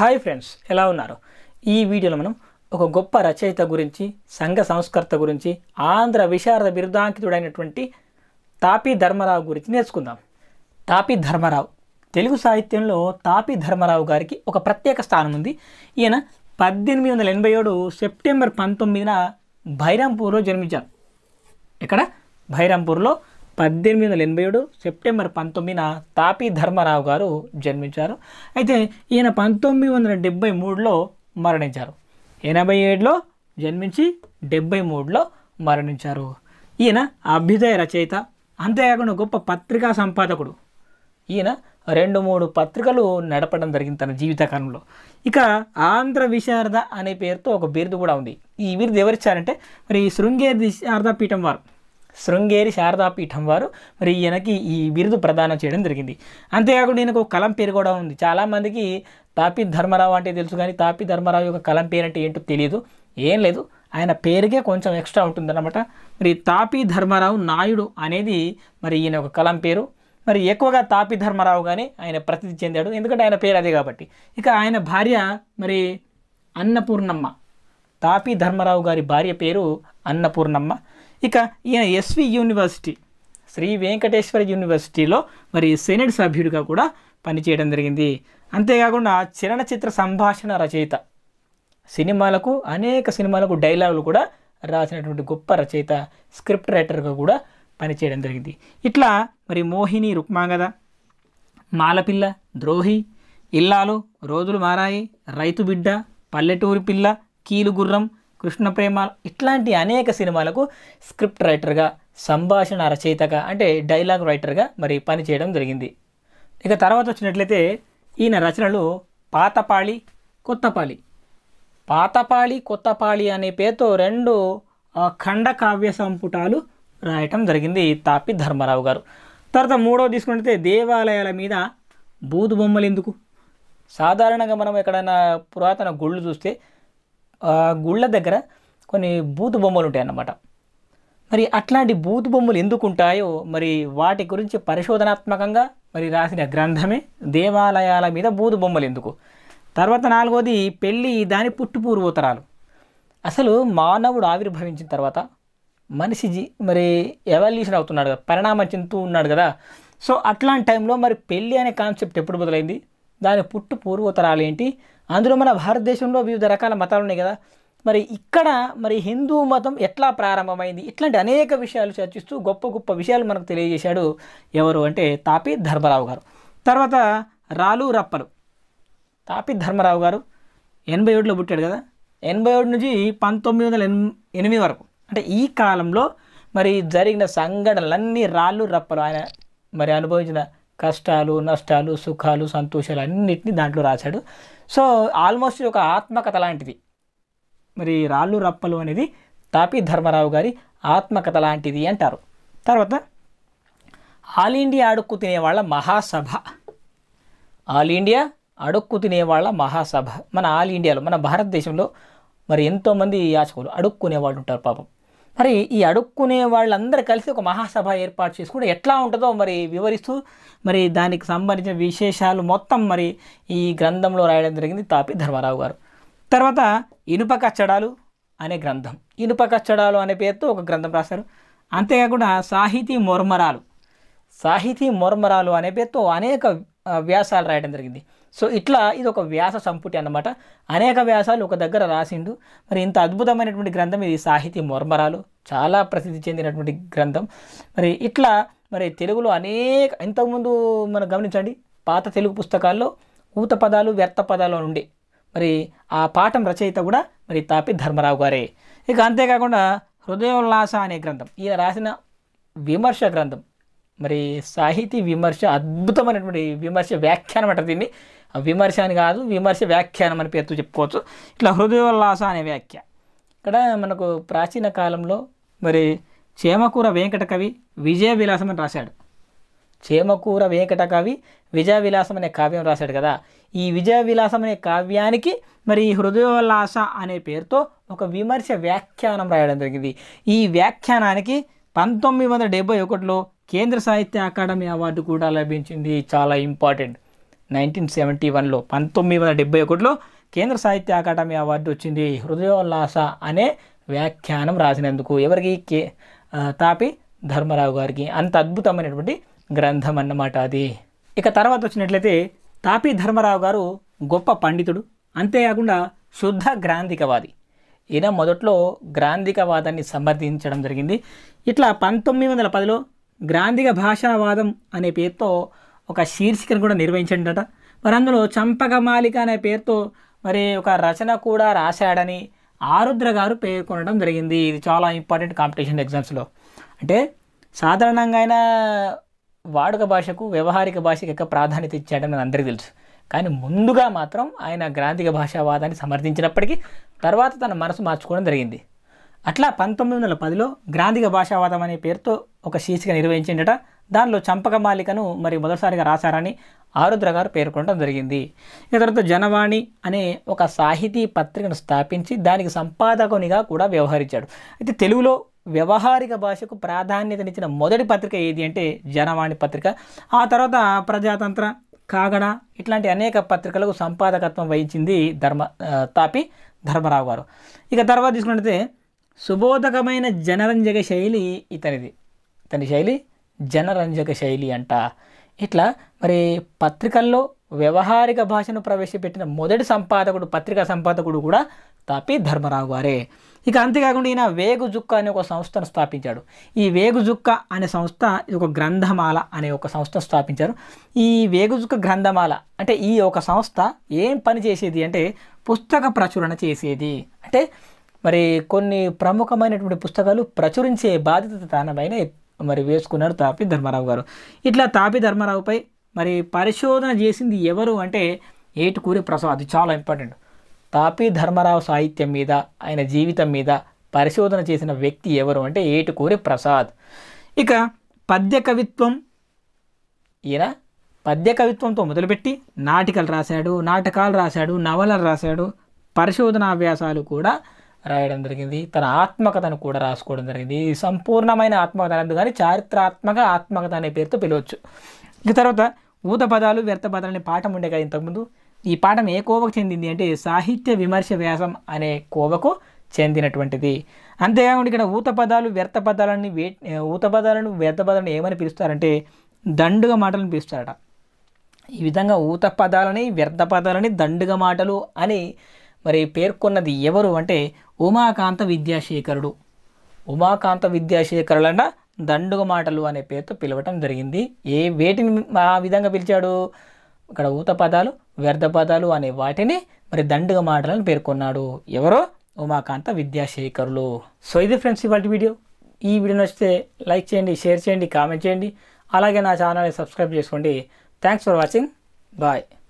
hi friends ఎలా ఉన్నారు ఈ వీడియోలో మనం ఒక గొప్ప రచయిత గురించి సంఘ సంస్కర్త గురించి ఆంధ్ర విశారద బిరుదాంకితుడైనటువంటి తాపీ ధర్మరావు గురించి నేర్చుకుందాం తాపీ ధర్మరావు తెలుగు సాహిత్యంలో తాపీ ధర్మరావు గారికి ఒక ప్రత్యేక స్థానం ఉంది ఈయన పద్దెనిమిది వందల ఎనభై ఏడు సెప్టెంబర్ పంతొమ్మిదిన బైరాంపూర్లో జన్మించారు ఇక్కడ బైరాంపూర్లో పద్దెనిమిది వందల ఎనభై ఏడు సెప్టెంబర్ పంతొమ్మిదిన తాపీ ధర్మరావు గారు జన్మించారు అయితే ఈయన పంతొమ్మిది వందల డెబ్బై మూడులో మరణించారు ఎనభై ఏడులో జన్మించి డెబ్బై మూడులో మరణించారు ఈయన అభ్యుదయ రచయిత అంతేకాకుండా గొప్ప పత్రికా సంపాదకుడు ఈయన రెండు మూడు పత్రికలు నడపడం జరిగింది తన జీవితకాలంలో ఇక ఆంధ్ర విశారద అనే పేరుతో ఒక బిరుదు కూడా ఉంది ఈ బిరుదు ఎవరిచ్చారంటే మరి శృంగేరి శారదా పీఠం వారు శృంగేరి శారదా పీఠం వారు మరి ఈయనకి ఈ బిరుదు ప్రదానం చేయడం జరిగింది అంతేకాకుండా ఈయనకు ఒక కలం పేరు కూడా ఉంది చాలామందికి తాపి ధర్మరావు అంటే తెలుసు కానీ తాపి ధర్మరావు యొక్క కలం పేరు అంటే ఏంటో తెలియదు ఏం లేదు ఆయన పేరుకే కొంచెం ఎక్స్ట్రా ఉంటుందన్నమాట మరి తాపి ధర్మరావు నాయుడు అనేది మరి ఈయన ఒక కలం పేరు మరి ఎక్కువగా తాపి ధర్మరావు కానీ ఆయన ప్రసిద్ధి చెందాడు ఎందుకంటే ఆయన పేరు అదే కాబట్టి ఇక ఆయన భార్య మరి అన్నపూర్ణమ్మ తాపి ధర్మరావు గారి భార్య పేరు అన్నపూర్ణమ్మ ఇక ఈయన ఎస్వి యూనివర్సిటీ శ్రీ వెంకటేశ్వర యూనివర్సిటీలో మరి సెనెట్ సభ్యుడిగా కూడా పనిచేయడం జరిగింది అంతేకాకుండా చలనచిత్ర సంభాషణ రచయిత సినిమాలకు అనేక సినిమాలకు డైలాగులు కూడా రాసినటువంటి గొప్ప రచయిత స్క్రిప్ట్ రైటర్గా కూడా పనిచేయడం జరిగింది ఇట్లా మరి మోహిని రుక్మాంగద మాలపిల్ల ద్రోహి ఇల్లాలు రోజులు మారాయి రైతు బిడ్డ పల్లెటూరి పిల్ల కీలు గుర్రం కృష్ణ ప్రేమ ఇట్లాంటి అనేక సినిమాలకు స్క్రిప్ట్ రైటర్గా సంభాషణ రచయితగా అంటే డైలాగ్ రైటర్గా మరి పనిచేయడం జరిగింది ఇక తర్వాత వచ్చినట్లయితే ఈయన రచనలు పాతపాళి కొత్తపాళి పాతపాళి కొత్తపాళి అనే పేరుతో రెండు ఆ, ఖండ కావ్య సంపుటాలు రాయటం జరిగింది తాపి ధర్మరావు గారు తర్వాత మూడవ తీసుకుంటే దేవాలయాల మీద బూదు బొమ్మలు ఎందుకు సాధారణంగా మనం ఎక్కడైనా పురాతన గుళ్ళు చూస్తే ఆ గుళ్ళ దగ్గర కొన్ని బూతు బొమ్మలు ఉంటాయి అన్నమాట మరి అట్లాంటి బూతు బొమ్మలు ఎందుకు ఉంటాయో మరి వాటి గురించి పరిశోధనాత్మకంగా మరి రాసిన గ్రంథమే దేవాలయాల మీద బూతు బొమ్మలు ఎందుకు తర్వాత నాలుగోది పెళ్ళి దాని పుట్టు పూర్వోత్తరాలు అసలు మానవుడు ఆవిర్భవించిన తర్వాత మనిషి జీ మరి ఎవాల్యూషన్ అవుతున్నాడు కదా పరిణామం చెందుతూ ఉన్నాడు కదా సో అట్లాంటి టైంలో మరి పెళ్ళి అనే కాన్సెప్ట్ ఎప్పుడు మొదలైంది దాని పుట్టు పూర్వోత్తరాలు ఏంటి అందులో మన భారతదేశంలో వివిధ రకాల మతాలు ఉన్నాయి కదా మరి ఇక్కడ మరి హిందూ మతం ఎట్లా ప్రారంభమైంది ఇట్లాంటి అనేక విషయాలు చర్చిస్తూ గొప్ప గొప్ప విషయాలు మనకు తెలియజేశాడు ఎవరు అంటే తాపి ధర్మరావు గారు తర్వాత రాలు రప్పలు తాపి ధర్మరావు గారు ఎనభై ఏడులో పుట్టాడు కదా ఎనభై ఏడు నుంచి పంతొమ్మిది వందల ఎన్- ఎనిమిది వరకు అంటే ఈ కాలంలో మరి జరిగిన సంఘటనలన్నీ రాళ్ళు రప్పలు ఆయన మరి అనుభవించిన కష్టాలు నష్టాలు సుఖాలు సంతోషాలు అన్నిటినీ దాంట్లో రాశాడు సో ఆల్మోస్ట్ ఒక ఆత్మకథ లాంటిది మరి రాళ్ళు రప్పలు అనేది తాపి ధర్మరావు గారి ఆత్మకథ లాంటిది అంటారు తర్వాత ఆల్ ఇండియా అడుక్కు తినేవాళ్ళ మహాసభ ఆల్ ఇండియా అడుక్కు తినేవాళ్ళ మహాసభ మన ఆల్ ఇండియాలో మన భారతదేశంలో మరి ఎంతోమంది యాచకులు అడుక్కునే వాళ్ళు ఉంటారు పాపం మరి ఈ అడుక్కునే వాళ్ళందరూ కలిసి ఒక మహాసభ ఏర్పాటు చేసుకుంటే ఎట్లా ఉంటుందో మరి వివరిస్తూ మరి దానికి సంబంధించిన విశేషాలు మొత్తం మరి ఈ గ్రంథంలో రాయడం జరిగింది తాపి ధర్మారావు గారు తర్వాత ఇనుప కచ్చడాలు అనే గ్రంథం ఇనుప కచ్చడాలు అనే పేరుతో ఒక గ్రంథం రాశారు అంతేకాకుండా సాహితీ మొర్మరాలు సాహితీ మొర్మరాలు అనే పేరుతో అనేక ఆ, వ్యాసాలు రాయడం జరిగింది సో ఇట్లా ఇది ఒక వ్యాస సంపుటి అన్నమాట అనేక వ్యాసాలు ఒక దగ్గర రాసిండు మరి ఇంత అద్భుతమైనటువంటి గ్రంథం ఇది సాహితీ మొర్మరాలు చాలా ప్రసిద్ధి చెందినటువంటి గ్రంథం మరి ఇట్లా మరి తెలుగులో అనేక ఇంతకుముందు మనం గమనించండి పాత తెలుగు పుస్తకాల్లో ఊత పదాలు వ్యర్థ పదాలు అని ఉండే మరి ఆ పాఠం రచయిత కూడా మరి తాపి ధర్మరావు గారే ఇక అంతేకాకుండా హృదయోల్లాస అనే గ్రంథం ఈయన రాసిన విమర్శ గ్రంథం మరి సాహితీ విమర్శ అద్భుతమైనటువంటి విమర్శ వ్యాఖ్యానం అంటారు దీన్ని ఆ విమర్శ అని కాదు విమర్శ వ్యాఖ్యానం అని పేరుతో చెప్పుకోవచ్చు ఇట్లా హృదయోల్లాస అనే వ్యాఖ్య ఇక్కడ మనకు ప్రాచీన కాలంలో మరి చేమకూర వెంకట కవి విజయ విలాసం అని రాశాడు చేమకూర వెంకట కవి విజయ విలాసం అనే కావ్యం రాశాడు కదా ఈ విజయ విలాసం అనే కావ్యానికి మరి ఈ హృదయోల్లాస అనే పేరుతో ఒక విమర్శ వ్యాఖ్యానం రాయడం జరిగింది ఈ వ్యాఖ్యానానికి పంతొమ్మిది వందల డెబ్బై ఒకటిలో కేంద్ర సాహిత్య అకాడమీ అవార్డు కూడా లభించింది చాలా ఇంపార్టెంట్ నైన్టీన్ సెవెంటీ వన్లో పంతొమ్మిది వందల డెబ్బై ఒకటిలో కేంద్ర సాహిత్య అకాడమీ అవార్డు వచ్చింది హృదయోల్లాస అనే వ్యాఖ్యానం రాసినందుకు ఎవరికి కే ఆ, తాపి ధర్మరావు గారికి అంత అద్భుతమైనటువంటి గ్రంథం అన్నమాట అది ఇక తర్వాత వచ్చినట్లయితే తాపి ధర్మరావు గారు గొప్ప పండితుడు అంతేకాకుండా శుద్ధ గ్రాంధికవాది ఈయన మొదట్లో గ్రాంధికవాదాన్ని సమర్థించడం జరిగింది ఇట్లా పంతొమ్మిది వందల పదిలో గ్రాంధిక భాషావాదం అనే పేరుతో ఒక శీర్షికను కూడా నిర్వహించండట మరి అందులో చంపకమాలిక అనే పేరుతో మరి ఒక రచన కూడా రాశాడని ఆరుద్ర గారు పేర్కొనడం జరిగింది ఇది చాలా ఇంపార్టెంట్ కాంపిటీషన్ ఎగ్జామ్స్లో అంటే సాధారణంగా ఆయన వాడుక భాషకు వ్యవహారిక భాషకు ఎక్కువ ప్రాధాన్యత ఇచ్చాడని మన అందరికీ తెలుసు కానీ ముందుగా మాత్రం ఆయన గ్రాంధిక భాషావాదాన్ని సమర్థించినప్పటికీ తర్వాత తన మనసు మార్చుకోవడం జరిగింది అట్లా పంతొమ్మిది వందల పదిలో గ్రాంధిక భాషావాదం అనే పేరుతో ఒక శీర్షిక నిర్వహించిండట దానిలో చంపకమాలికను మరి మొదటిసారిగా రాశారని ఆరుద్ర గారు పేర్కొనడం జరిగింది ఇక తర్వాత జనవాణి అనే ఒక సాహితీ పత్రికను స్థాపించి దానికి సంపాదకునిగా కూడా వ్యవహరించాడు అయితే తెలుగులో వ్యవహారిక భాషకు ప్రాధాన్యతనిచ్చిన మొదటి పత్రిక ఏది అంటే జనవాణి పత్రిక ఆ తర్వాత ప్రజాతంత్ర కాగడ ఇట్లాంటి అనేక పత్రికలకు సంపాదకత్వం వహించింది ధర్మ ఆ, తాపి ధర్మరావు గారు ఇక తర్వాత తీసుకున్నట్లయితే సుబోధకమైన జనరంజక శైలి ఇతనిది ఇతని శైలి జనరంజక శైలి అంట ఇట్లా మరి పత్రికల్లో వ్యవహారిక భాషను ప్రవేశపెట్టిన మొదటి సంపాదకుడు పత్రికా సంపాదకుడు కూడా తాపి ధర్మరావు గారే ఇక అంతేకాకుండా ఈయన వేగు జుక్క అనే ఒక సంస్థను స్థాపించాడు ఈ వేగు జుక్క అనే సంస్థ ఇది ఒక గ్రంథమాల అనే ఒక సంస్థ స్థాపించారు ఈ వేగు జుక్క గ్రంథమాల అంటే ఈ ఒక సంస్థ ఏం పని చేసేది అంటే పుస్తక ప్రచురణ చేసేది అంటే మరి కొన్ని ప్రముఖమైనటువంటి పుస్తకాలు ప్రచురించే బాధ్యత తనపైన మరి వేసుకున్నాడు తాపి ధర్మారావు గారు ఇట్లా తాపి ధర్మారావుపై మరి పరిశోధన చేసింది ఎవరు అంటే ఏటుకూరి ప్రసాద్ ఇది చాలా ఇంపార్టెంట్ తాపి ధర్మరావు సాహిత్యం మీద ఆయన జీవితం మీద పరిశోధన చేసిన వ్యక్తి ఎవరు అంటే ఏటుకూరి ప్రసాద్ ఇక పద్య కవిత్వం ఈయన పద్య కవిత్వంతో మొదలుపెట్టి నాటికలు రాశాడు నాటకాలు రాశాడు నవలలు రాశాడు పరిశోధనా వ్యాసాలు కూడా రాయడం జరిగింది తన ఆత్మకథను కూడా రాసుకోవడం జరిగింది ఇది సంపూర్ణమైన ఆత్మకథ అనదు కానీ చారిత్రాత్మక ఆత్మకథ అనే పేరుతో పిలవచ్చు ఇక తర్వాత ఊత పదాలు వ్యర్థ పదాలు అనే పాఠం ఉండే కదా ఇంతకుముందు ఈ పాఠం ఏ కోవకు చెందింది అంటే సాహిత్య విమర్శ వ్యాసం అనే కోవకు చెందినటువంటిది అంతేకాకుండా ఇక్కడ ఊత పదాలు వ్యర్థ పదాలని వే ఊత పదాలను వ్యర్థ పదాలను ఏమని పిలుస్తారంటే దండుగా మాటలను పిలుస్తారట ఈ విధంగా ఊత పదాలని వ్యర్థ పదాలని దండుగ మాటలు అని మరి పేర్కొన్నది ఎవరు అంటే ఉమాకాంత విద్యాశేఖరుడు ఉమాకాంత విద్యాశేఖరులంట దండుగ మాటలు అనే పేరుతో పిలవటం జరిగింది ఏ వేటిని ఆ విధంగా పిలిచాడు ఇక్కడ ఊత పదాలు వ్యర్థ పదాలు అనే వాటిని మరి దండుగ మాటలను పేర్కొన్నాడు ఎవరో ఉమాకాంత విద్యాశేఖరులు సో ఇది ఫ్రెండ్స్ ఇవాళ వీడియో ఈ వీడియో నచ్చితే లైక్ చేయండి షేర్ చేయండి కామెంట్ చేయండి అలాగే నా ఛానల్ని సబ్స్క్రైబ్ చేసుకోండి థ్యాంక్స్ ఫర్ వాచింగ్ బాయ్